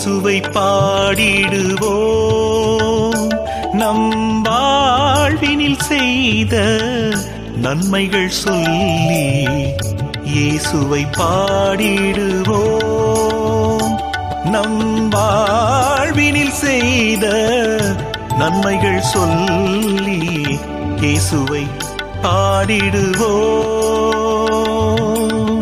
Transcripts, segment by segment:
இயேசுவை பாடிடுவோம் நம் வாழ்வினில் செய்த நன்மைகள் சொல்லி இயேசுவை பாடிடுவோம் நம் வாழ்வினில் செய்த நன்மைகள் சொல்லி இயேசுவை பாடிடுவோம்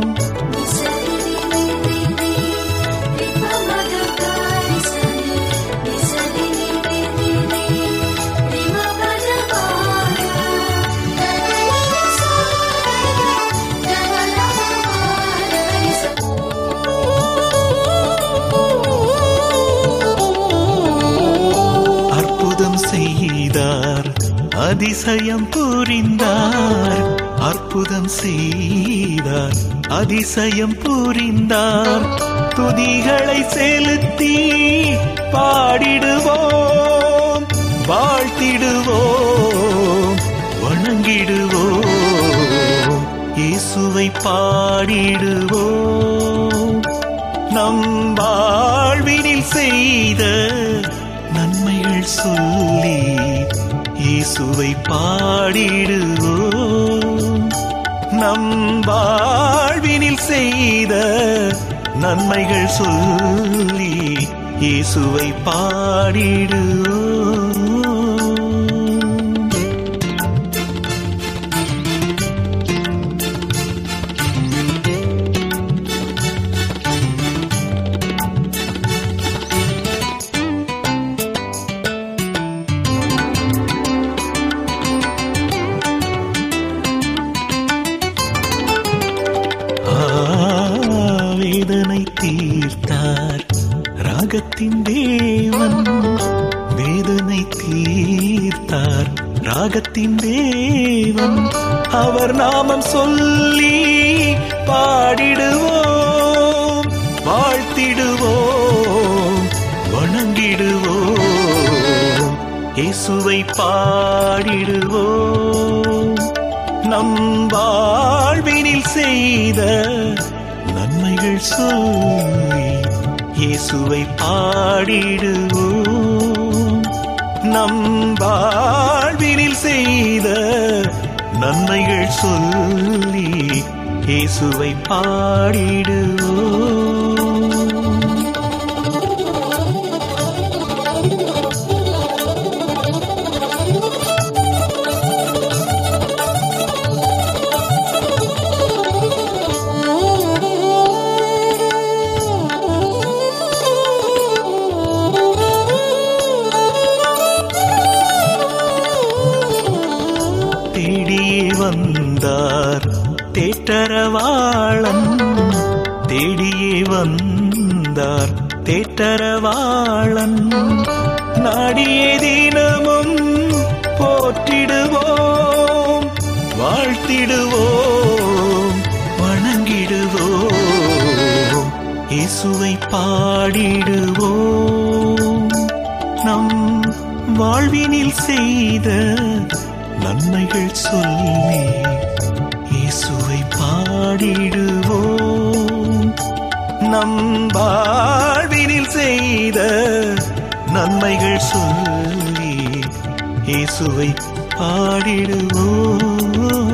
அற்புதம் செய்தார் அதிசயம் புரிந்தார் அற்புதம் செய்தார் அதிசயம் புரிந்தார் துதிகளை செலுத்தி பாடிடுவோம் வாழ்த்திடுவோம் வணங்கிடுவோம் இயேசுவை பாடிடுவோம் நம் வாழ்வினில் செய்த நன்மைகள் சொல்லி இயேசுவை பாடிடுவோம் நம் வாழ்வினில் செய்த நன்மைகள் சொல்லி இயேசுவை பாடிடுவோம் வேதனை தீர்த்தார் ராகத்தின் தேவன் வேதனை தீர்த்தார் ராகத்தின் தேவன் அவர் நாமம் சொல்லி பாடிடுவோம் வாழ்த்திடுவோம் வணங்கிடுவோம் இயேசுவை பாடிடுவோம் நம் வாழ்வினில் செய்த நன்மைகள் சொல்லி இயேசுவை பாடிடுவோம் நம் வாழ்வினில் செய்த நன்மைகள் சொல்லி இயேசுவை பாடிடுவோம் தேடியே வந்தார் தேட்டரவாளன் தேடியே வந்தார் தேட்டரவாளன் நாடியே தினமும் போற்றிடுவோம் வாழ்த்திடுவோம் வணங்கிடுவோம் இயேசுவை பாடிடுவோம் நம் வாழ்வினில் செய்த நன்மைகள் சொல்லி இயேசுவை பாடிடுவோம் நம் வாழ்வினில் செய்த நன்மைகள் சொல்லி இயேசுவை பாடிடுவோம்